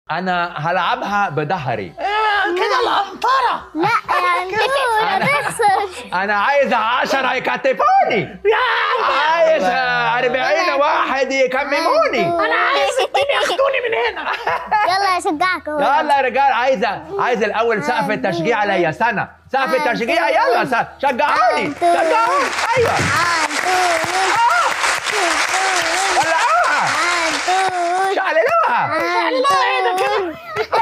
انا هلعبها بظهري آه، كده القنطرة لا يا انتو لا تخسر انا عايز عشرة يكتفوني يا عايز أربعين واحد يكمموني انا عايز اتنين ياخدوني من هنا يلا اشجعك اهو يلا يا رجال عايز عايز الاول سقف التشجيع عليا سنه سقف التشجيع يلا س- شجعوني شجعوني ايوه ولعوها شعللوها لا ايه ده كده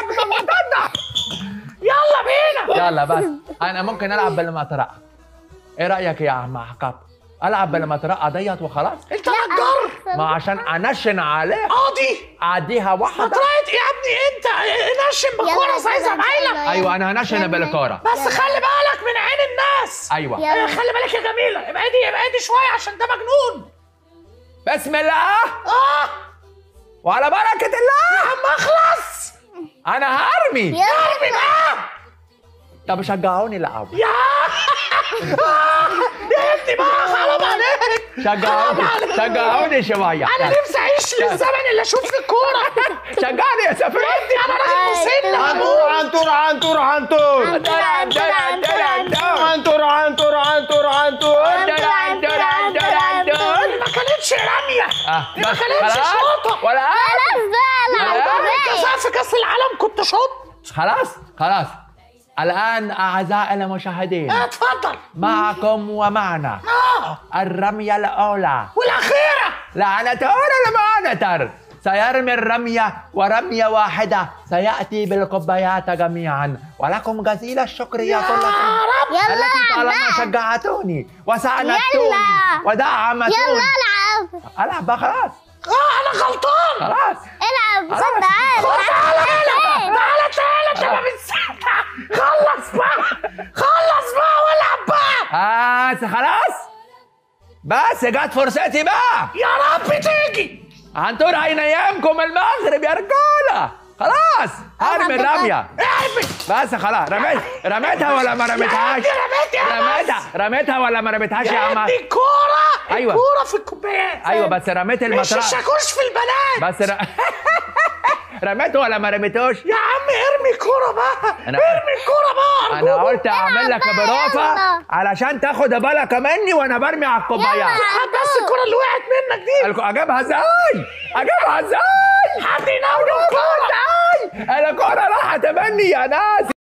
يلا بينا يلا بس انا ممكن العب بالمطرقه ايه رايك يا عم عقاب العب بالمطرقه ديت وخلاص انت نجار ما عشان انشن عليه قاضي اعديها واحده طلعت يا ابني انت نشم بكوره يلا، زي زمايلك يلا. ايوه انا هنشن بالكوره بس خلي بالك من عين الناس ايوه يلا. آه، خلي بالك يا جميله ابعدي ابعدي شويه عشان ده مجنون بسم الله اه وعلى بركه الله عم اخلص انا هرمي يلا ارمي بقى طب شجعوني العب يا آه، يا ابني بقى حرام عليك شجعوني شجعوني شويه انا نفسي اعيش للزمن اللي اشوف فيه الكوره شجعني يا سفير انا راجل مسن عنتور عنتور عنتور عنتور عنتور عنتور عنتور عنتور عنتور عنتور عنتور عنتور ما كانتش رميه آه، دي ما بس كانتش خلاص شوطه ولا خلاص بقى خلاص. لا انت في كاس العالم كنت شوط خلاص خلاص الآن أعزائي المشاهدين اتفضل معكم ومعنا اه الرمية الأولى والاخيره لعنتون المانتر سيرمي الرمية ورمية واحدة سيأتي بالقبيات جميعا ولكم جزيل الشكر يا كل يا رب التي يلا طالما بقى شجعتوني وساندتوني يلا. ودعمتوني يلا العب ألعب بقى خلاص اه انا غلطان خلاص العب خلاص. صد تعال تعالى تعالى تعالى تعالى شباب الساعة خلص بقى خلص بقى والعب بقى بس خلاص بس جت فرصتي بقى يا رب تيجي عنتور أين أيامكم المغرب يا رجالة خلاص هرمي الرمية ارمي بس خلاص رميت رميتها ولا ما رميتهاش يا رميت يا رميتها رميتها ولا ما رميتهاش يا عم ابني الكورة أيوة. الكورة في الكوبايات ايوه بس رميت مش المطرقه الشاكوش في البنات بس ر... رميته ولا ما رميتوش يا عم ارمي الكورة بقى أنا- ارمي الكورة بقى انا أرجوك. قلت اعمل لك بقى، برافه يلا. علشان تاخد بالك مني وانا برمي على الكوبايات هات بس الكورة اللي وقعت منك دي الك- اجيبها ازاي اجيبها ازاي حد يناول الكورة ازاي الكوره راحت مني يا ناس